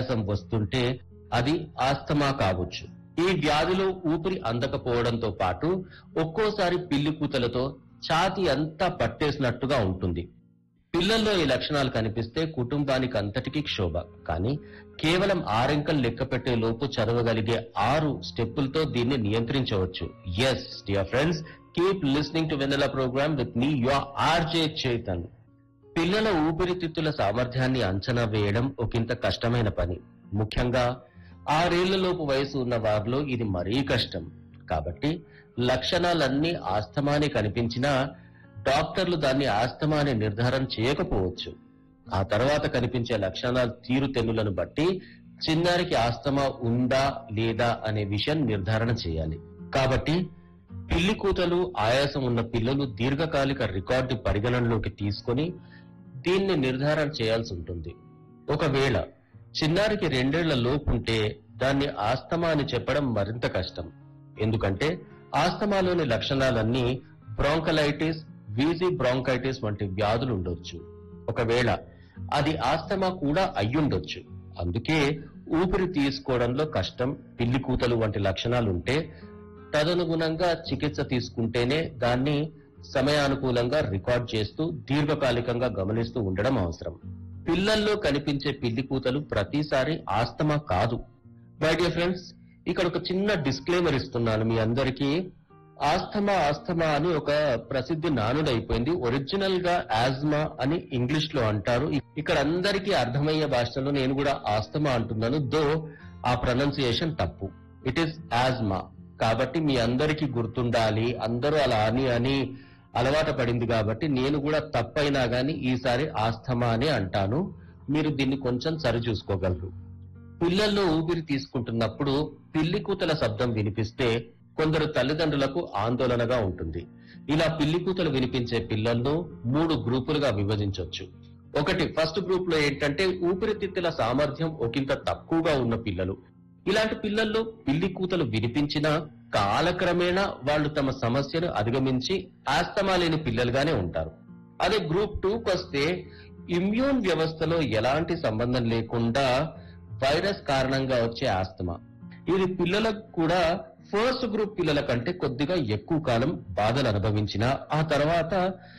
ఆయాసం వస్తుంటే అది ఆస్తమా కావచ్చు ఈ వ్యాధిలో ఊపిరి అందకపోవడంతో పాటు ఒక్కోసారి పిల్లి కూతలతో ఛాతి అంతా పట్టేసినట్టుగా ఉంటుంది పిల్లల్లో ఈ లక్షణాలు కనిపిస్తే కుటుంబానికి అంతటికీ క్షోభ కానీ కేవలం ఆరెంకలు లెక్క పెట్టే లోపు చదవగలిగే ఆరు స్టెప్పులతో దీన్ని నియంత్రించవచ్చు yes dear friends keep listening to Vennela program with me your RJ Chetan పిల్లల ఊపిరితిత్తుల సామర్థ్యాన్ని అంచనా వేయడం ఒకంత కష్టమైన పని ముఖ్యంగా ఆరేళ్లలోపు వయసు ఉన్న వారిలో ఇది మరీ కష్టం కాబట్టి లక్షణాలన్నీ ఆస్తమాని కనిపించినా డాక్టర్లు దాన్ని ఆస్తమా అని నిర్ధారణ చేయకపోవచ్చు ఆ తర్వాత కనిపించే లక్షణాల తీరుతెన్నులను బట్టి చిన్నారికి ఆస్తమా ఉందా లేదా అనే విషయం నిర్ధారణ చేయాలి కాబట్టి పిల్లి కూతలు ఆయాసం ఉన్న పిల్లలు దీర్ఘకాలిక రికార్డు పరిగణనలోకి తీసుకొని దీన్ని నిర్ధారణ చేయాల్సి ఉంటుంది ఒకవేళ చిన్నారికి రెండేళ్ల లోపు ఉంటే దాన్ని ఆస్తమా అని చెప్పడం మరింత కష్టం ఎందుకంటే ఆస్తమాలోని లక్షణాలన్నీ బ్రాంకలైటిస్ వీజీ బ్రాంకైటిస్ వంటి వ్యాధులు ఉండొచ్చు ఒకవేళ అది ఆస్తమా కూడా అయ్యుండొచ్చు అందుకే ఊపిరి తీసుకోవడంలో కష్టం పిల్లి కూతలు వంటి లక్షణాలు ఉంటే తదనుగుణంగా చికిత్స తీసుకుంటేనే దాన్ని సమయానుకూలంగా రికార్డ్ చేస్తూ దీర్ఘకాలికంగా గమనిస్తూ ఉండడం అవసరం పిల్లల్లో కనిపించే పిల్లి కూతలు ప్రతిసారి ఆస్తమా కాదు మై డియర్ ఫ్రెండ్స్ ఇక్కడ ఒక చిన్న డిస్క్లైమర్ ఇస్తున్నాను మీ అందరికీ ఆస్తమా ఆస్తమా అని ఒక ప్రసిద్ధి నానుడైపోయింది ఒరిజినల్ గా ఆజ్మా అని ఇంగ్లీష్ లో అంటారు ఇక్కడ అందరికీ అర్థమయ్యే భాషలో నేను కూడా ఆస్తమా అంటున్నాను దో ఆ ప్రొనౌన్సియేషన్ తప్పు ఇట్ ఈస్ ఆజ్మా కాబట్టి మీ అందరికీ గుర్తుండాలి అందరూ అలా అని అని అలవాటు పడింది కాబట్టి నేను కూడా తప్పైనా గాని ఈసారి ఆస్తమా అని అంటాను మీరు దీన్ని కొంచెం సరి చూసుకోగలరు పిల్లల్లో ఊపిరి తీసుకుంటున్నప్పుడు పిల్లి కూతల శబ్దం వినిపిస్తే కొందరు తల్లిదండ్రులకు ఆందోళనగా ఉంటుంది ఇలా పిల్లి కూతలు వినిపించే పిల్లలను మూడు గ్రూపులుగా విభజించవచ్చు ఒకటి ఫస్ట్ గ్రూప్ లో ఏంటంటే ఊపిరితిత్తుల సామర్థ్యం ఒకంత తక్కువగా ఉన్న పిల్లలు ఇలాంటి పిల్లల్లో పిల్లి కూతలు వినిపించినా కాలక్రమేణా వాళ్ళు తమ సమస్యను అధిగమించి ఆస్తమా లేని పిల్లలుగానే ఉంటారు అదే గ్రూప్ టూ వస్తే ఇమ్యూన్ వ్యవస్థలో ఎలాంటి సంబంధం లేకుండా వైరస్ కారణంగా వచ్చే ఆస్తమా ఇది పిల్లలకు కూడా ఫస్ట్ గ్రూప్ పిల్లల కంటే కొద్దిగా ఎక్కువ కాలం బాధలు అనుభవించిన ఆ తర్వాత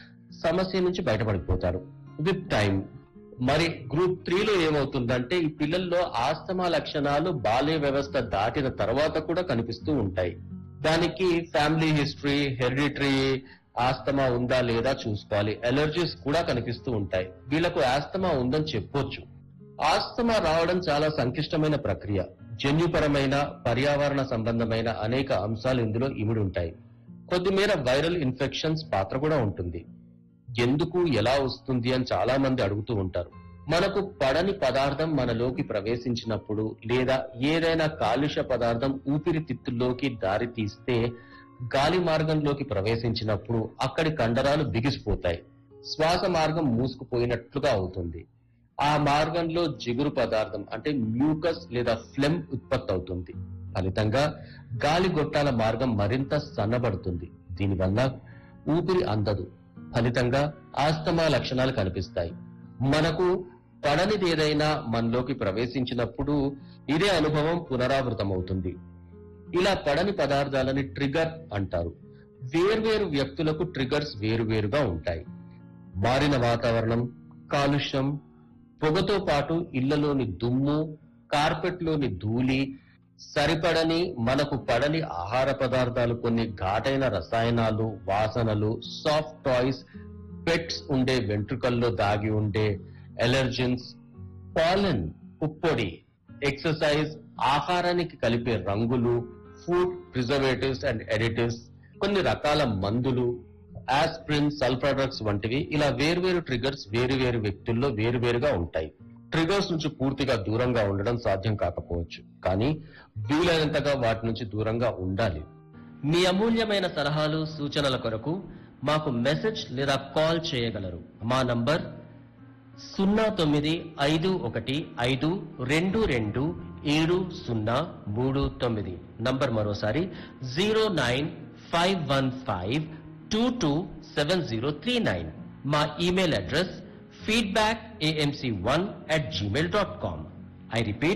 సమస్య నుంచి బయటపడిపోతారు విత్ టైం మరి గ్రూప్ త్రీలో ఏమవుతుందంటే ఈ పిల్లల్లో ఆస్తమా లక్షణాలు బాల్య వ్యవస్థ దాటిన తర్వాత కూడా కనిపిస్తూ ఉంటాయి దానికి ఫ్యామిలీ హిస్టరీ హెరిడిటరీ ఆస్తమా ఉందా లేదా చూసుకోవాలి ఎలర్జీస్ కూడా కనిపిస్తూ ఉంటాయి వీళ్ళకు ఆస్తమా ఉందని చెప్పొచ్చు ఆస్తమా రావడం చాలా సంక్లిష్టమైన ప్రక్రియ జన్యుపరమైన పర్యావరణ సంబంధమైన అనేక అంశాలు ఇందులో ఇమిడి ఉంటాయి కొద్దిమేర వైరల్ ఇన్ఫెక్షన్స్ పాత్ర కూడా ఉంటుంది ఎందుకు ఎలా వస్తుంది అని చాలా మంది అడుగుతూ ఉంటారు మనకు పడని పదార్థం మనలోకి ప్రవేశించినప్పుడు లేదా ఏదైనా కాలుష్య పదార్థం ఊపిరితిత్తుల్లోకి దారి తీస్తే గాలి మార్గంలోకి ప్రవేశించినప్పుడు అక్కడి కండరాలు బిగిసిపోతాయి శ్వాస మార్గం మూసుకుపోయినట్లుగా అవుతుంది ఆ మార్గంలో జిగురు పదార్థం అంటే మ్యూకస్ లేదా ఫ్లెమ్ ఉత్పత్తి అవుతుంది ఫలితంగా గాలి గొట్టాల మార్గం మరింత సన్నబడుతుంది దీనివల్ల ఊపిరి అందదు ఫలితంగా ఆస్తమా లక్షణాలు కనిపిస్తాయి మనకు పడనిది ఏదైనా మనలోకి ప్రవేశించినప్పుడు ఇదే అనుభవం పునరావృతమవుతుంది ఇలా పడని పదార్థాలని ట్రిగర్ అంటారు వేర్వేరు వ్యక్తులకు ట్రిగర్స్ వేరువేరుగా ఉంటాయి మారిన వాతావరణం కాలుష్యం పొగతో పాటు ఇళ్లలోని దుమ్ము కార్పెట్లోని ధూళి సరిపడని మనకు పడని ఆహార పదార్థాలు కొన్ని ఘాటైన రసాయనాలు వాసనలు సాఫ్ట్ టాయ్స్ పెట్స్ ఉండే వెంట్రుకల్లో దాగి ఉండే ఎలర్జెన్స్ పాలన్ పుప్పొడి ఎక్సర్సైజ్ ఆహారానికి కలిపే రంగులు ఫుడ్ ప్రిజర్వేటివ్స్ అండ్ ఎడిటివ్స్ కొన్ని రకాల మందులు ఆస్ప్రిన్ సల్ఫర్ డ్రగ్స్ వంటివి ఇలా వేర్వేరు ట్రిగర్స్ వేరువేరు వ్యక్తుల్లో వేరువేరుగా ఉంటాయి ట్రిగర్స్ నుంచి పూర్తిగా దూరంగా ఉండడం సాధ్యం కాకపోవచ్చు కానీ వీలైనంతగా వాటి నుంచి దూరంగా ఉండాలి మీ అమూల్యమైన సలహాలు సూచనల కొరకు మాకు మెసేజ్ లేదా కాల్ చేయగలరు మా నంబర్ సున్నా తొమ్మిది ఐదు ఒకటి ఐదు రెండు రెండు ఏడు సున్నా మూడు తొమ్మిది నంబర్ మరోసారి zero nine five one five two two seven zero three nine మా email address feedback AMC one at Gmail dot com I repeat